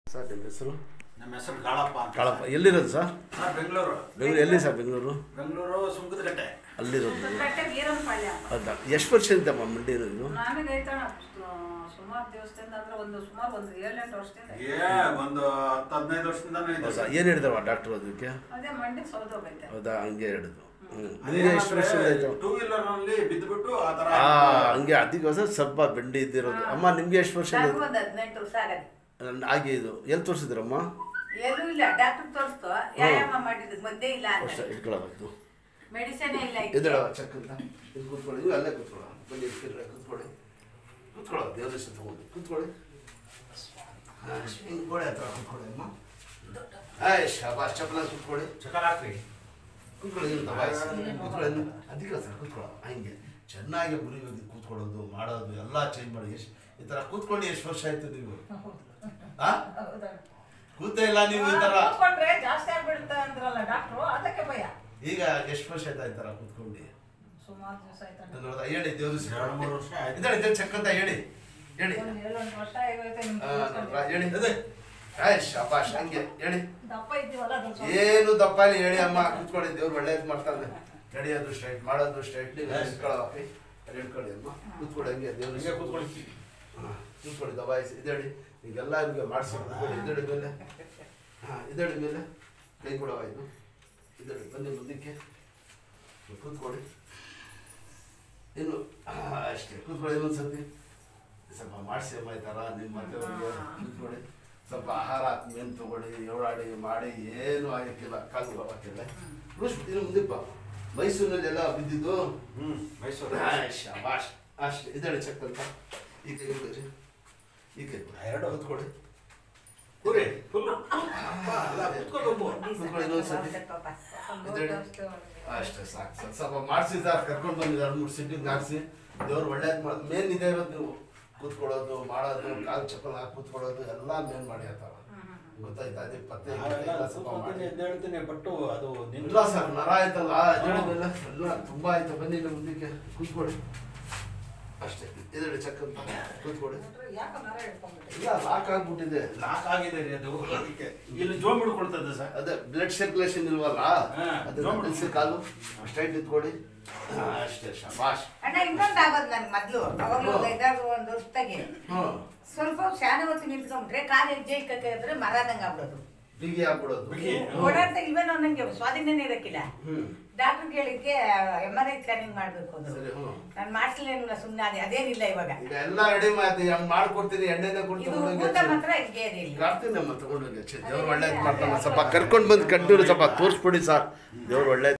Sir ನಿಮ್ಮ ಹೆಸರು ನಮ್ಮ ಹೆಸರು ಕಾಳಪ್ಪ ಅಂತ ಕಾಳಪ್ಪ ಎಲ್ಲಿರೋದು ಸರ್ ಸರ್ ಬೆಂಗಳೂರು ಬೆಂಗಳೂರು ಎಲ್ಲಿ ಸರ್ ಬೆಂಗಳೂರು ಬೆಂಗಳೂರು ಸುಂಕದಕಟ್ಟೆ ಅಲ್ಲಿರೋದು ಕಟ್ಟೆ ವೀರನಪಾಳ್ಯ ಹೌದಾ ಎಷ್ಟು ವರ್ಷದಿಂದಮ್ಮ ಮಂಡಿ ಇರೋದು ನನಗೆ ಐತಣ ಸುಮಾರು ದಿವಸದಿಂದ ಅಂದ್ರೆ ಒಂದು ಸುಮಾರು ಒಂದು ಏಳೆಂಟು ವರ್ಷದಿಂದ ಏ ಒಂದು ಹತ್ತು ಹದಿನೈದು ವರ್ಷದಿಂದನೂ ಇದೆ ಹೌದಾ ಸರ್. ಏನು ಹೇಳಿದವ ಡಾಕ್ಟ್ರು ಅದಕ್ಕೆ ಅದೇ ಮಂಡಿ ಸೌದೋಗೈತೆ ಹೌದಾ ಹಂಗೆ ಹೇಳಿದ್ದು ಹ್ಞೂ ನಿಮಗೆ ಎಷ್ಟು ವರ್ಷದಿಂದ ಆಯ್ತು ಟೂ ವೀಲರ್ ನಲ್ಲಿ ಬಿದ್ದುಬಿಟ್ಟು ಆ ತರ ಆ ಹಂಗೆ ಅದಕ್ಕೋಸ್ಕರ ಸ್ವಲ್ಪ ಬೆಂಡಿ ಇದ್ದಿರೋದು ಅಮ್ಮ ನಿಮಗೆ ಎಷ್ಟು ವರ್ಷ ನನಗೂ ಒಂದು ಹದಿನೆಂಟು ವರ್ಷ ಆಗದೆ ಆಗಿ ಇದು ಎಲ್ಲಿ ತೋರಿಸಿದ್ರಮ್ಮ ಎಲ್ಲೂ ಇಲ್ಲ ಡಾಕ್ಟರ್ ತೋರಿಸ್ತು ವ್ಯಾಯಾಮ ಮಾಡಿದ್ದು ಮದ್ದೆ ಇಲ್ಲ ಅಷ್ಟ ಅಂತ ಇಟ್ಕೊಳ್ಳೋದು ಮೆಡಿಸಿನ್ ಇಲ್ಲ ಎದ್ದೇಳವ ಚೆಕ್ ಅಂತ ಇದು ಕೂತ್ಕೊಳ್ಳಿ ನೀವು ಅಲ್ಲೇ ಕೂತ್ಕೊಳ್ಳೋ ಬನ್ನಿ ಇರ್ತೀರ ಕೂತ್ಕೊಳ್ಳಿ ಕೂತ್ಕೊಳ್ಳೋ ದೇವ್ರ ಹೆಸರು ತಗೊಂಡು ಕೂತ್ಕೊಳ್ಳಿ ಹಾಂ ಹಿಂಗೆ ಗೋಡೆ ಹತ್ರ ಕೂತ್ಕೊಳ್ಳಿ ಅಮ್ಮ ಆಯ್ ಶಾಬಾಸ್ ಚಪ್ಪಲ ಕೂತ್ಕೊಳ್ಳಿ ಚಕಲ್ ಹಾಕ್ರಿ ಕೂತ್ಕೊಳ್ಳಿ ನೀವು ದಬಾಯಿಸಿ ಕೂತ್ಕೊಳ್ಳಿ ನೀವು ಅದಕ್ಕೆ ಸರ್ ಕೂತ್ಕೊಳ್ಳೋ ಹಂಗೆ ಚೆನ್ನಾಗಿ ಮುರಿಬೇಕು ಕೂತ್ಕೊಳ್ಳೋದು ಮಾಡೋದು ಎಲ್ಲ ಚೇಂಜ್ ಮಾಡಿ ಎಷ್ಟು ಈ ಥರ ಕೂತ್ಕೊಂಡು ಎಷ್ಟು ವರ್ಷ ಆಯ್ತು ನೀವು ಆ ಕೂತೇ ಇಲ್ಲ ನೀವು ಈ ಥರ ಕೂತ್ಕೊಂಡ್ರೆ ಜಾಸ್ತಿ ಆಗ್ಬಿಡುತ್ತೆ ಅಂದ್ರಲ್ಲ ಡಾಕ್ಟ್ರು ಅದಕ್ಕೆ ಭಯ ಈಗ ಎಷ್ಟು ವರ್ಷ ಆಯ್ತಾ ಈ ಥರ ಕೂತ್ಕೊಂಡು ಸುಮಾರು ದಿವಸ ಆಯ್ತಣ್ಣ ನೋಡ್ದ ಹೇಳಿ ದೇವ್ರ ಎರಡು ಮೂರು ವರ್ಷ ಆಯ್ತು ಇದ್ದಾಳೆ ಇದ್ದಾಳೆ ಚೆಕ್ ಅಂತ ಹೇಳಿ ಹೇಳಿ ಒಂದು ಏಳೆಂಟು ವರ್ಷ ಆಗೈತೆ ನಿಮ್ಗೆ ಆ, ನೋಡ್ರಾ? ತೋರಿಸ್ಕೊಂಡು. ಹೇಳಿ ಅದೇ ಆಯ್ ಶಾಬಾಷ್ ಹಂಗೆ ಹೇಳಿ ದಪ್ಪ ಇದ್ದೀವಲ್ಲ ಅದು ಸ್ವಲ್ಪ- ಏನು ದಪ್ಪ ಇಲ್ಲ ಹೇಳಿ ಅಮ್ಮ ಕೂತ್ಕೊಳ್ಳಿ ದೇವ್ರು ಒಳ್ಳೇದು ಮಾಡ್ತಾನೆ ನಡೆಯೋದು ಸ್ಟ್ರೈಟ್ ಮಾಡೋದು ಸ್ಟ್ರೈಟ್ ನೀವು ನಿಂತ್ಕೊಳ್ಳೋ ಹೇಳ್ಕೊಳ್ಳಿ ಅಮ್ಮ ಕೂತ್ಕೊಳ್ಳಿ ಹಂಗೆ ದೇವ್ರು ಹಿಂಗೆ ಕೂತ್ಕೊಳ್ಳಿ. ಹಾಂ ಕೂತ್ಕೊಳ್ಳಿ ದಬಾಯಿಸಿ ಇದೇಳಿ ಈಗೆಲ್ಲ ನಿಮಗೆ ಮಾಡಿಸಿ ಇದೇಳಿ ಮೇಲೆ ಹಾಂ ಇದೇಳಿ ಮೇಲೆ ಕೈ ಕೊಡವ ಇದು ಇದೇಳಿ ಬನ್ನಿ ಮುಂದಕ್ಕೆ ಕೂತ್ಕೊಳ್ಳಿ ಇನ್ನು ಆ, ಅಷ್ಟೇ ಕೂತ್ಕೊಳ್ಳಿ ಇನ್ನೊಂದು ಸರ್ತಿ ಸ್ವಲ್ಪ ಮಾಡಿಸಿ ಅಮ್ಮ ಈ ಥರ ನಿಮ್ಮ ಮನೆಯವ್ರಿಗೆ ಕೂತ್ಕೊಳ್ಳಿ ಸ್ವಲ್ಪ ಆಹಾರ ಮೇನ್ ತಗೊಳ್ಳಿ ಓಡಾಡಿ ಮಾಡಿ ಏನು ಆಗಕ್ಕಿಲ್ಲ ಕಾಲು ಹಾಕಿಲ್ಲ ಇನ್ನು ಮುಂದಕ್ಕೆ ಬಾ ಮೈಸೂರಿನಲ್ಲೆಲ್ಲ ಬಿದ್ದಿದ್ದು ಹ್ಮ್ ಮೈಸೂರು ಆ, ಶಾಬಾಷ್ ಅಷ್ಟೇ ಇದ್ದಾಳೆ ಚೆಕ್ ಅಂತ ಈ ಕೈ ಕೊಡಿ ಈ ಕೈ ಕೊಡಿ ಎರಡು. ಕೂತ್ಕೊಳ್ಳಿ ಕೂರಿ ಫುಲ್ ಅಲ್ಲ ಕೂತ್ಕೋಬೇಕು ಕೂತ್ಕೊಳ್ಳಿ ಇನ್ನೊಂದು ಸರ್ತಿ ಪಾಪ. ಒಂದು ಇದೇಳಿ. ಜಾಸ್ತಿ ಒಳಗೆ. ಅಷ್ಟೇ ಸಾಕು ಸಾಕು ಸ್ವಲ್ಪ ಮಾಡಿಸಿದ್ದಾರೆ ಕರ್ಕೊಂಡು ಬಂದಿದ್ದಾರೆ ಮೂರು ಸಿಟ್ಟಿಂಗ್ ಹಾಕ್ಸಿ ದೇವ್ರು ಒಳ್ಳೇದು ಮಾಡಿ ಮೇನ್ ಇದೆ ಇರೋದು ನೀವು ಕೂತ್ಕೊಳ್ಳೋದು ಮಾಡೋದು ಕಾಲು ಚಪ್ಪಲ್ ಹಾಕಿ ಕೂತ್ಕೊಳ್ಳೋದು ಎಲ್ಲ ಮೇನ್ ಮಾಡಿ ಆತಾವ ಗೊತ್ತಾಯ್ತಾ ಅದೇ ಪತ್ತೆ ನಾವೆಲ್ಲ ಗಿತ್ತೆ ಎಲ್ಲ ಸ್ವಲ್ಪ ಕೂತ್ಕೊಳ್ತೀನಿ ಮಾಡಿ ಎದ್ದೇಳ್ತೀನಿ ಬಟ್ಟು ಅದು ಇಲ್ಲ ನಿಲ್ಲ ಸರ್ ನರ ಆಯ್ತಲ್ಲ ಎದ್ದೇಳಿದ್ಮೇಲೆ ಎಲ್ಲ ತುಂಬಾ ಆಯ್ತು ಬನ್ನಿ ನಮ್ಮ ಮುಂದಕ್ಕೆ ಕೂತ್ಕೊಳ್ಳಿ ಅಷ್ಟೇ ಎದ್ದೇಳಿ ಚೆಕ್ ಅಂತ ಕೂತ್ಕೊಳ್ಳಿ ನೋಡ್ರಿ, ಯಾಕೋ ನರ ಹಿಡ್ಕೊಂಡ್ಬಿಟ್ಟಿದೆ. ಇಲ್ಲ ಲಾಕ್ ಆಗ್ಬಿಟ್ಟಿದೆ ಲಾಕ್ ಆಗಿದೆ ರೀ ಅದು ಅದಕ್ಕೆ ಇಲ್ಲಿ ಜೋಮ್ ಹಿಡ್ಕೊಳ್ತದೆ ಸರ್ ಅದೇ ಬ್ಲಡ್ ಸರ್ಕ್ಯುಲೇಷನ್ ಇಲ್ವಲ್ಲ ಹಾ, ಅದನ್ನ ನೋಡು. ನಿಲ್ಸಿ ಕಾಲು ಸ್ಟ್ರೈಟ್ ನಿಂತ್ಕೊಳ್ಳಿ ಹಾ, ಅಷ್ಟೇ ಶಬಾಷ್ ಅಣ್ಣ ಇನ್ನೊಂದು ಆಗೋದು ನನ್ಗೆ ಮೊದ್ಲು ಅವಾಗಲೂ ಒಂದು ಐದಾರು ಒಂದು ವರ್ಷದಾಗೆ ಹ್ಮ್ ಸ್ವಲ್ಪ ಶಾನೆ ಹೊತ್ತು ನಿಂತ್ಕೊಂಡ್ರೆ ಕಾಲು ಹೆಜ್ಜೆ ಇಕ್ಕಕ್ಕೆ ಇದ್ರೆ ಮರದಂಗ ಆಗ್ಬಿಡೋದು ಬಿಗಿ ಆಗ್ಬಿಡೋದು ಬಿಗಿ. ಹ್ಮ್. ಓಡಾಡ್ತಾ ಇಲ್ವೇನೋ ನಂಗೆ ಸ್ವಾಧೀನನೇ ಇರಕ್ಕಿಲ್ಲ ಹ್ಮ್ ಡಾಕ್ಟರ್ ಕೇಳಿದ್ಕೆ ಎಮ್ ಆರ್ ಐ ಸ್ಕ್ಯಾನಿಂಗ್ ಮಾಡ್ಬೇಕು ಅದು ಸರಿ ಹ್ಮ್ ನಾನು ಮಾಡಿಸ್ಲಿಲ್ಲ ಸುಮ್ಮನೆ ಅದೇ ಅದೇನಿಲ್ಲ ಇವಾಗ ಈಗ ಎಲ್ಲ ರೆಡಿ ಮಾಡಿ ಹಂಗ್ ಮಾಡ್ಕೊಡ್ತೀನಿ ಎಣ್ಣೆನೆ ಇದು ಕೊಡ್ತೀನಿ ಊಟ ಮಾತ್ರ ಹಿಂಗೆ ಇರಲಿಲ್ಲ ಕಾಡ್ತೀನಿ ನಮ್ಮ ತಗೊಂಡೋಗಿ ದೇವ್ರು ಒಳ್ಳೇದು ಮಾಡ್ತಾನೆ ಸ್ವಲ್ಪ ಕರ್ಕೊಂಡು ಬಂದು ಕಂಡು ಸ್ವಲ್ಪ ತೋರಿಸ್ಬಿಡಿ ಸರ್ ದೇವ್ರು ಒಳ್ಳೇದು